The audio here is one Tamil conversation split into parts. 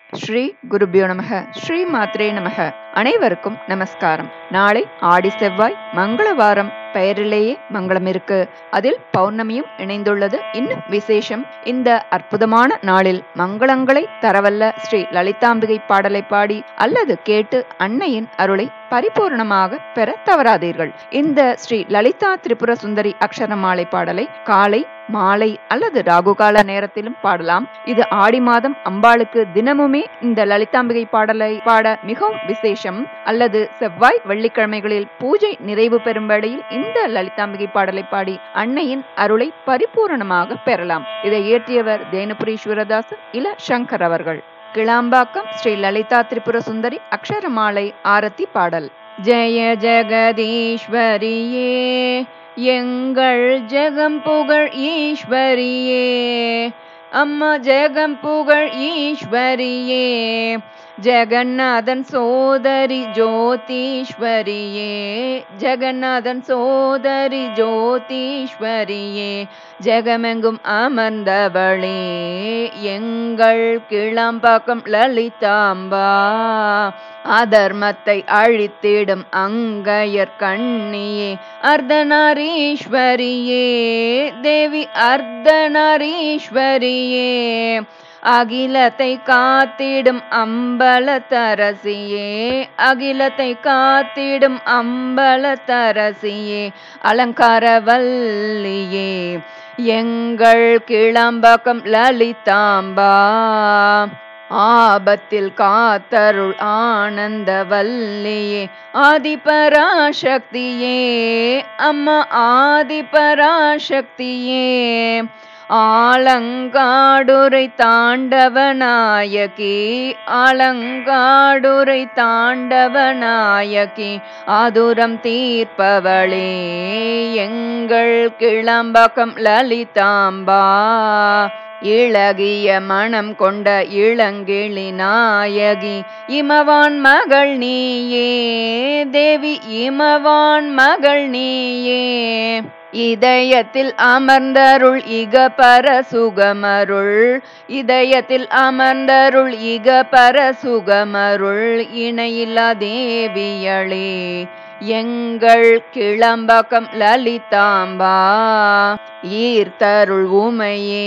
ஸ்ரீ குருபியோ நமக ஸ்ரீ மாத்ரே நமக அனைவருக்கும் நமஸ்காரம் நாளை ஆடி செவ்வாய் மங்களவாரம் பெயரிலேயே மங்களம் இருக்கு அதில் பௌர்ணமியும் இணைந்துள்ளது இன்னும் விசேஷம் இந்த அற்புதமான நாளில் மங்களங்களை தரவல்ல ஸ்ரீ லலிதாம்பிகை பாடலை பாடி அல்லது கேட்டு அன்னையின் அருளை பரிபூர்ணமாக பெற தவறாதீர்கள் இந்த ஸ்ரீ லலிதா திரிபுர சுந்தரி அக்ஷரமாலை பாடலை காலை மாலை அல்லது ராகுகால நேரத்திலும் பாடலாம் இது ஆடி மாதம் அம்பாளுக்கு தினமுமே இந்த லலிதாம்பிகை பாடலை பாட மிகவும் விசேஷம் அல்லது செவ்வாய் வெள்ளிக்கிழமைகளில் பூஜை நிறைவு பெறும் வேளையில் இந்த லலிதாம்பிகை பாடலை பாடி அன்னையின் அருளை பரிபூரணமாக பெறலாம் இதை இயற்றியவர் தேனபுரீஸ்வரதாசர் இல சங்கர் அவர்கள் கிளாம்பாக்கம் ஸ்ரீ லலிதா திரிபுர சுந்தரி அக்ஷரமாலை ஆரத்தி பாடல் ஜெய ஜெகதீஸ்வரியே எங்கள் ஜெகம் புகழ் ஈஸ்வரியே அம்மா ஜெகம் புகழ் ஈஸ்வரியே ஜெகநாதன் சோதரி ஜோதீஸ்வரியே ஜெகநாதன் சோதரி ஜோதீஸ்வரியே ஜெகமெங்கும் அமர்ந்தவளே எங்கள் கிளம்பாக்கம் லலிதாம்பா அதர்மத்தை அழித்திடும் அங்கையர் கண்ணியே அர்த்தநாரீஸ்வரியே தேவி அர்த்தநாரீஸ்வரியே அகிலத்தை காத்திடும் அம்பலத்தரசியே அகிலத்தை காத்திடும் அம்பலத்தரசியே அலங்காரவல்லியே எங்கள் கிளம்பக்கம் லலிதாம்பா ஆபத்தில் காத்தருள் ஆனந்த வல்லியே ஆதிபராசக்தியே அம்மா ஆதிபராசக்தியே ஆலங்காடுரை தாண்டவநாயகி ஆலங்காடுரை தாண்டவநாயகி ஆதுரம் தீர்ப்பவளே எங்கள் கிளம்பக்கம் லலிதாம்பா இளகிய மனம் கொண்ட இளங்கிளி நாயகி இமவான் மகள் நீயே தேவி இமவான் மகள் நீயே இதயத்தில் அமர்ந்தருள் இக பர சுகமருள் இதயத்தில் அமர்ந்தருள் இக பர சுகமருள் இணையில்லா தேவியளே எங்கள் கிளம்பக்கம் லலிதாம்பா ஈர்த்தருள் உமையே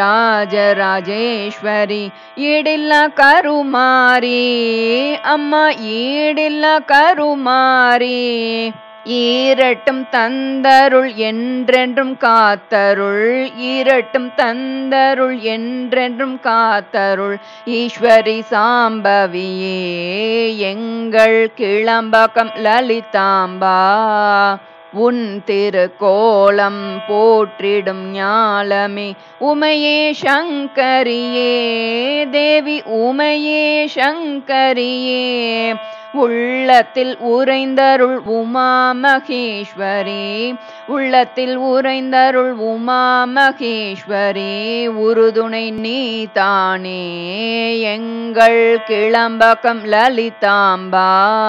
ராஜராஜேஸ்வரி ஈடில்லா கருமாரி அம்மா ஈடில்லா கருமாரி ஈரட்டும் தந்தருள் என்றென்றும் காத்தருள் ஈரட்டும் தந்தருள் என்றென்றும் காத்தருள் ஈஸ்வரி சாம்பவியே எங்கள் கிளம்பக்கம் லலிதாம்பா உன் திருக்கோலம் போற்றிடும் ஞாலமே உமையே சங்கரியே தேவி உமையே சங்கரியே உள்ளத்தில் உறைந்தருள் உமா மகேஸ்வரி உள்ளத்தில் உறைந்தருள் உமா மகேஸ்வரி உறுதுணை நீ தானே எங்கள் கிளம்பக்கம் லலிதாம்பா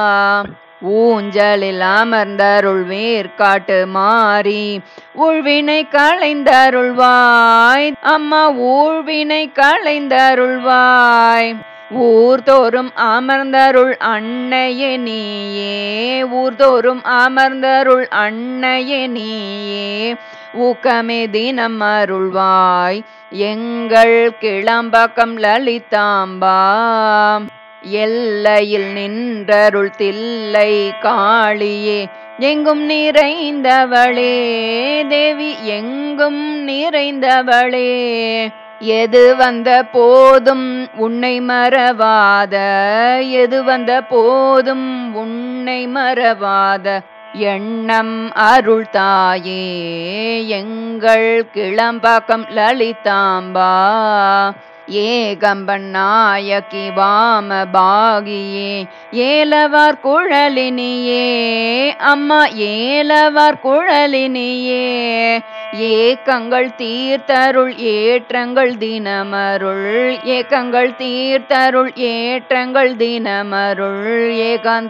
ஊஞ்சலில் அமர்ந்தருள் வேர்காட்டு மாறி உழ்வினை களைந்தருள்வாய் அம்மா ஊழ்வினை களைந்தருள்வாய் ஊர்தோறும் அமர்ந்தருள் அன்னையே நீயே ஊர்தோறும் அமர்ந்தருள் அன்னையே நீயே ஊக்கமே தினம் அருள்வாய் எங்கள் கிளம்பக்கம் லலிதாம்பா எல்லையில் நின்றருள் தில்லை காளியே எங்கும் நிறைந்தவளே தேவி எங்கும் நிறைந்தவளே எது வந்த போதும் உன்னை மறவாத எது வந்த போதும் உன்னை மறவாத எண்ணம் அருள் தாயே எங்கள் கிளம்பாக்கம் லலிதாம்பா ஏகம்பன் நாயகி வாம பாகியே ஏலவார் குழலினியே அம்மா ஏலவார் குழலினியே ஏக்கங்கள் தீர்த்தருள் ஏற்றங்கள் தினமருள் ஏக்கங்கள் தீர்த்தருள் ஏற்றங்கள் தினமருள் ஏகாந்த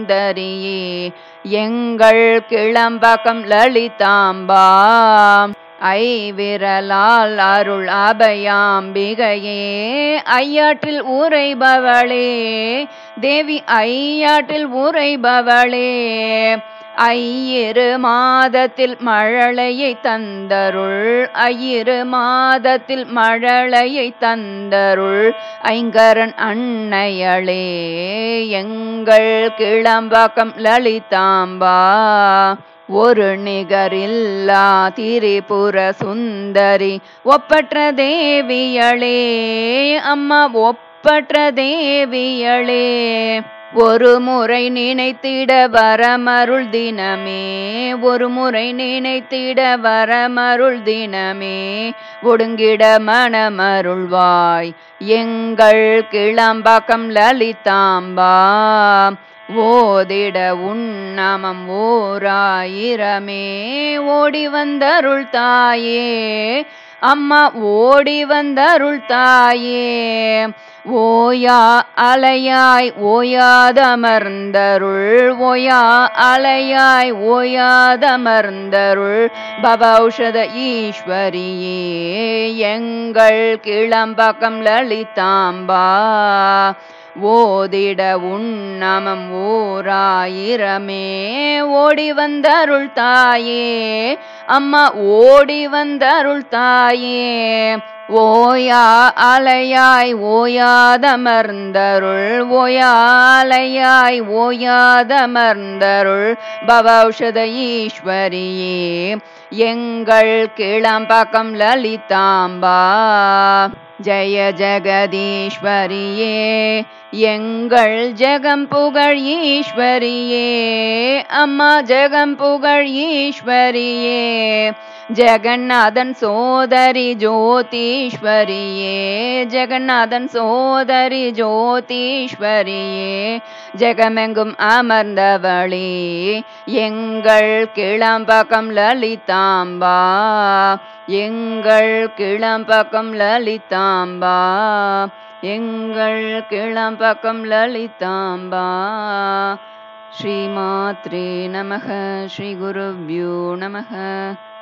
சுந்தரியே எங்கள் கிளம்பக்கம் லலிதாம்பா ஐவிரலால் அருள் அபயாம்பிகையே ஐயாற்றில் உரைபவளே தேவி ஐயாற்றில் உரைபவளே ஐயிரு மாதத்தில் மழலையை தந்தருள் ஐயிரு மாதத்தில் மழலையை தந்தருள் ஐங்கரன் அன்னையளே எங்கள் கிளம்பாக்கம் லலிதாம்பா ஒரு நிகரில்லா திரிபுர சுந்தரி ஒப்பற்ற தேவியளே அம்மா ஒப்பற்ற தேவியளே ஒரு முறை நினைத்திட வரமருள் தினமே ஒரு முறை நினைத்திட வரமருள் தினமே ஒடுங்கிட மனமருள்வாய் எங்கள் கிளம்பாக்கம் லலிதாம்பா ஓதிட உண்ணமம் ஓராயிரமே ஓடி வந்தருள் தாயே அம்மா ஓடி வந்தருள் தாயே ஓயா அலையாய் ஓயாதமர்ந்தருள் ஓயா அலையாய் ஓயாதமர்ந்தருள் பவௌஷத ஈஸ்வரியே எங்கள் கிளம்பக்கம் லலிதாம்பா ஓதிட உண்ணமம் ஓராயிரமே ஓடி வந்தருள் தாயே அம்மா ஓடி வந்தருள் தாயே ஓயா அலையாய் ஓயாதமர்ந்தருள் ஓயா அலையாய் ஓயாதமர்ந்தருள் பவௌஷத ஈஸ்வரியே எங்கள் கிளம்பக்கம் லலிதாம்பா ஜய ஜெகதீஸ்வரியே எங்கள் ஜெகம் புகழ் ஈஸ்வரியே அம்மா ஜெகம் புகழ் ஈஸ்வரியே ஜெகநாதன் சோதரி ஜோதீஸ்வரியே ஜெகநாதன் சோதரி ஜோதீஸ்வரியே ஜெகமெங்கும் அமர்ந்தவளே எங்கள் கிளம்பக்கம் லலிதாம்பா எங்கள் கிளம்பக்கம் லலிதாம்பா எங்கள் கிளம்பக்கம் லலிதாம்பா ஸ்ரீமாத்ரே நமக ஸ்ரீ குருப்யோ நமக